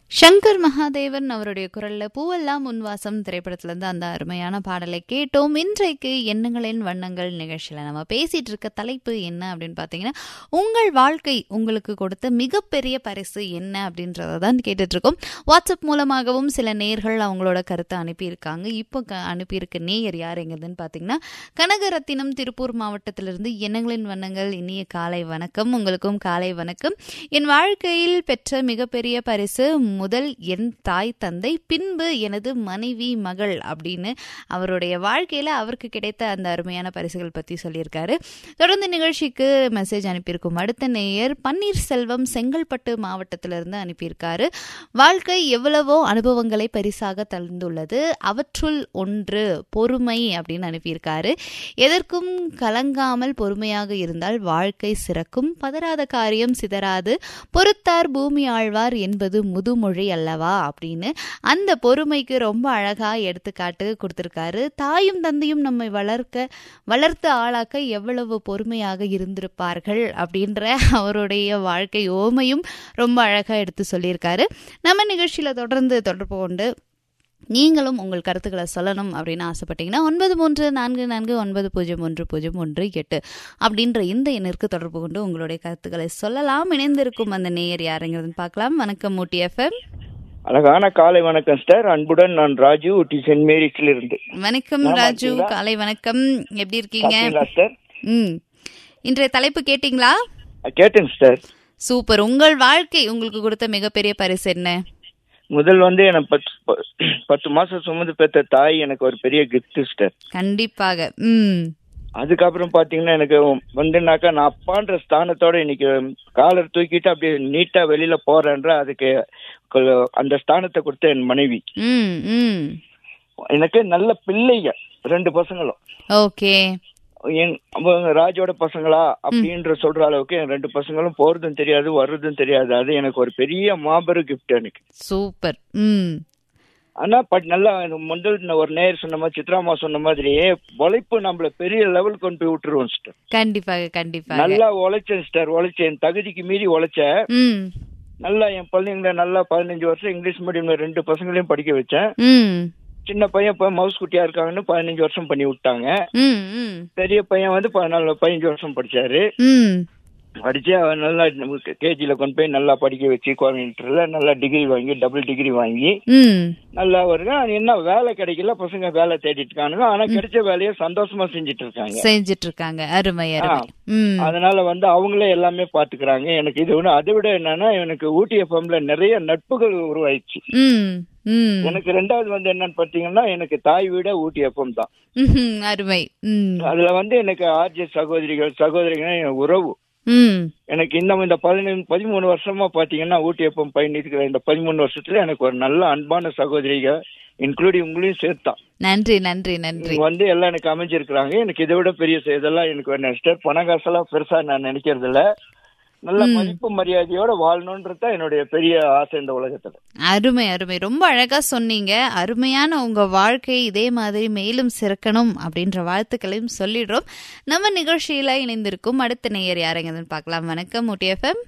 சங்கர் மகாதேவன் அவருடைய குரல்ல பூவெல்லாம் உன்வாசம் திரைப்படத்துல இருந்து அந்த அருமையான பாடலை கேட்டோம் இன்றைக்கு எண்ணங்களின் வண்ணங்கள் நிகழ்ச்சியில நம்ம பேசிட்டு இருக்க தலைப்பு என்ன அப்படின்னு பாத்தீங்கன்னா உங்கள் வாழ்க்கை உங்களுக்கு கொடுத்த மிகப்பெரிய பரிசு என்ன அப்படின்றத தான் கேட்டுட்டு இருக்கோம் வாட்ஸ்அப் மூலமாகவும் சில நேர்கள் அவங்களோட கருத்தை அனுப்பியிருக்காங்க இப்போ க- அனுப்பியிருக்க நேயர் யார் எங்கதுன்னு பாத்தீங்கன்னா கனகரத்தினம் திருப்பூர் மாவட்டத்திலிருந்து எண்ணங்களின் வண்ணங்கள் இனிய காலை வணக்கம் உங்களுக்கும் காலை வணக்கம் என் வாழ்க்கையில் பெற்ற மிகப்பெரிய பரிசு முதல் என் தாய் தந்தை பின்பு எனது மனைவி மகள் அப்படின்னு அவருடைய வாழ்க்கையில அவருக்கு கிடைத்த அந்த அருமையான பரிசுகள் பத்தி சொல்லியிருக்காரு தொடர்ந்து நிகழ்ச்சிக்கு மெசேஜ் அனுப்பியிருக்கும் அடுத்த நேயர் பன்னீர்செல்வம் செங்கல்பட்டு மாவட்டத்திலிருந்து அனுப்பியிருக்காரு வாழ்க்கை எவ்வளவோ அனுபவங்களை பரிசாக தந்துள்ளது அவற்றுள் ஒன்று பொறுமை அப்படின்னு அனுப்பியிருக்காரு எதற்கும் கலங்காமல் பொறுமையாக இருந்தால் வாழ்க்கை சிறக்கும் பதறாத காரியம் சிதறாது பொறுத்தார் பூமி ஆழ்வார் என்பது முதுமொழி அல்லவா அப்படின்னு அந்த பொறுமைக்கு ரொம்ப அழகா எடுத்துக்காட்டு கொடுத்திருக்காரு தாயும் தந்தையும் நம்மை வளர்க்க வளர்த்து ஆளாக்க எவ்வளவு பொறுமையாக இருந்திருப்பார்கள் அப்படின்ற அவருடைய வாழ்க்கை ஓமையும் ரொம்ப அழகா எடுத்து சொல்லியிருக்காரு நம்ம நிகழ்ச்சியில தொடர்ந்து தொடர்பு கொண்டு நீங்களும் உங்கள் கருத்துக்களை சொல்லணும் அப்படின்னு ஆசைப்பட்டீங்கன்னா ஒன்பது மூன்று நான்கு நான்கு ஒன்பது பூஜ்ஜியம் ஒன்று பூஜ்ஜியம் ஒன்று எட்டு அப்படின்ற இந்த எண்ணிற்கு தொடர்பு கொண்டு உங்களுடைய கருத்துக்களை சொல்லலாம் இணைந்திருக்கும் அந்த நேயர் யாருங்கிறதுன்னு பார்க்கலாம் வணக்கம் ஊட்டி எஃப்எம் அழகான காலை வணக்கம் சார் அன்புடன் நான் ராஜு ஊட்டி சென்ட் மேரிஸ்ல இருந்து வணக்கம் நல்லா ராஜு இருக்கீங்களா? காலை வணக்கம் எப்படி இருக்கீங்க சாப்பிட்டீங்களா சார் ம் இன்றைய தலைப்பு கேட்டிங்களா கேட்டேன் சார் சூப்பர் உங்கள் வாழ்க்கை உங்களுக்கு கொடுத்த மிகப்பெரிய பரிசு என்ன முதல் வந்து எனக்கு பத்து ப- பத்து மாசம் சுமந்து பெற்ற தாய் எனக்கு ஒரு பெரிய கிஃப்ட் சார் கண்டிப்பாக ம் அதுக்கப்புறம் பாத்தீங்கன்னா எனக்கு வந்துனாக்கா நான் அப்பான்ற ஸ்தானத்தோட இன்னைக்கு காலர் தூக்கிட்டு அப்படியே நீட்டா வெளியில போறேன்ற அதுக்கு கொ- அந்த ஸ்தானத்தை கொடுத்த என் மனைவி ம் ம் எனக்கு நல்ல பிள்ளைங்க ரெண்டு பசங்களும் ஓகே என் அவங்க ராஜோட பசங்களா அப்படின்ற சொல்ற அளவுக்கு என் ரெண்டு பசங்களும் போறதும் தெரியாது வர்றதும் தெரியாது அது எனக்கு ஒரு பெரிய மாபெரும் கிஃப்ட் எனக்கு சூப்பர் ம் ஆனா பட் நல்லா முதல் நான் ஒரு நேர் சொன்ன மாதிரி சித்ராமா சொன்ன மாதிரி உழைப்பு நம்மள பெரிய லெவல் கொண்டு போய் விட்டுருவோம் சிஸ்டர் கண்டிப்பாக கண்டிப்பாக நல்லா உழைச்சேன் சிஸ்டர் உழைச்சேன் என் தகுதிக்கு மீறி உழைச்சேன் ம் நல்லா என் பிள்ளைங்களை நல்லா பதினஞ்சு வருஷம் இங்கிலீஷ் மீடியம்ல ரெண்டு பசங்களையும் படிக்க வச்சேன் ம் சின்ன பையன் இப்ப மவுஸ் குட்டியா இருக்காங்கன்னு பதினஞ்சு வருஷம் பண்ணி விட்டாங்க ம் ம் பெரிய பையன் வந்து பதினாலு பதினஞ்சு வருஷம் படிச்சாரு ம் படிச்சு அவன் நல்லா கேஜில கொண்டு போய் நல்லா படிக்க வச்சு கோயம்புத்தூர்ல நல்லா டிகிரி வாங்கி டபுள் டிகிரி வாங்கி ம் நல்லா வருங்க ஆனா என்ன வேலை கிடைக்கல பசங்க வேலை தேடிட்டு இருக்கானுங்க ஆனா கிடைச்ச வேலையை சந்தோஷமா செஞ்சுட்டு இருக்காங்க செஞ்சிட்டு இருக்காங்க அருமை அருமை ம் அதனால வந்து அவங்களே எல்லாமே பாத்துக்கிறாங்க எனக்கு இது ஒண்ணு அதை விட என்னன்னா எனக்கு ஊட்டி எஃப்எம்ல நிறைய நட்புகள் உருவாயிடுச்சு ம் ம் எனக்கு ரெண்டாவது வந்து என்னன்னு பாத்தீங்கன்னா எனக்கு தாய் வீட ஊட்டி எஃப்எம் தான் ம்ஹும், அருமை ம் அதுல வந்து எனக்கு ஆர்ஜே சகோதரிகள் சகோதரிகள் என் உறவு ம் எனக்கு இன்னும் இந்த பதினஞ்சு பதிமூணு வருஷமா பாத்தீங்கன்னா ஊட்டி எப்பம் பயணிக்கிற இந்த பதிமூணு வருஷத்துல எனக்கு ஒரு நல்ல அன்பான சகோதரிகள் இன்க்ளூடிங் உங்களையும் சேர்த்தான் நன்றி நன்றி நன்றி இவங்க வந்து எல்லாம் எனக்கு அமைஞ்சிருக்கிறாங்க எனக்கு இதை விட பெரிய செ- இதெல்லாம் எனக்கு ஒரு நெக்ஸ்ட் பண காசெல்லாம் பெருசா நான் நினைக்கிறது இல்ல நல்ல மதிப்பு மரியாதையோட வாழணும்ன்றது தான் என்னுடைய பெரிய ஆசை இந்த உலகத்துல அருமை அருமை ரொம்ப அழகா சொன்னீங்க அருமையான உங்க வாழ்க்கை இதே மாதிரி மேலும் சிறக்கணும் அப்படின்ற வாழ்த்துக்களையும் சொல்லிடுறோம் நம்ம நிகழ்ச்சியில இணைந்திருக்கும் அடுத்த நேயர் யாருங்கன்னு பார்க்கலாம் வணக்கம் ஊட்டி எஃப்எம்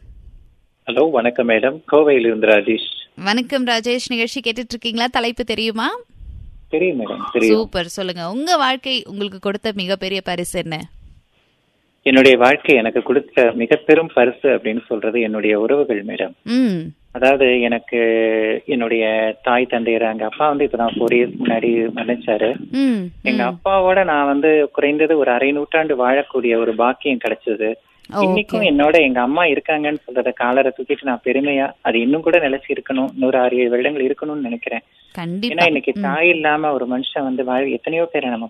ஹலோ வணக்கம் மேடம் கோவையிலிருந்து ராஜேஷ் வணக்கம் ராஜேஷ் நிகழ்ச்சி கேட்டுட்டு இருக்கீங்களா தலைப்பு தெரியுமா தெரியும் மேடம் தெரியும் சூப்பர் சொல்லுங்க உங்க வாழ்க்கை உங்களுக்கு கொடுத்த மிகப்பெரிய பரிசு என்ன என்னுடைய வாழ்க்கை எனக்கு கொடுத்த மிக பெரும் பரிசு அப்படின்னு சொல்றது என்னுடைய உறவுகள் மேடம் ம் அதாவது எனக்கு என்னுடைய தாய் தந்தையர் எங்க அப்பா வந்து இப்பதான் ஃபோர் இயர்ஸ் முன்னாடி மன்னிச்சாரு ம் எங்க அப்பாவோட நான் வந்து குறைந்தது ஒரு அரை நூற்றாண்டு வாழக்கூடிய ஒரு பாக்கியம் கிடைச்சது இன்னைக்கும் என்னோட எங்க அம்மா இருக்காங்கன்னு சொல்றத காலரை தூக்கிட்டு நான் பெருமையா அது இன்னும் கூட நிலைச்சு இருக்கணும் நூறு ஆறு ஏழு வருடங்கள் இருக்கணும்னு நினைக்கிறேன் ஏன்னா கண்டிப்பா இன்னைக்கு தாய் இல்லாம ஒரு மனுஷன் வந்து வாழ் எத்தனையோ பேரை நம்ம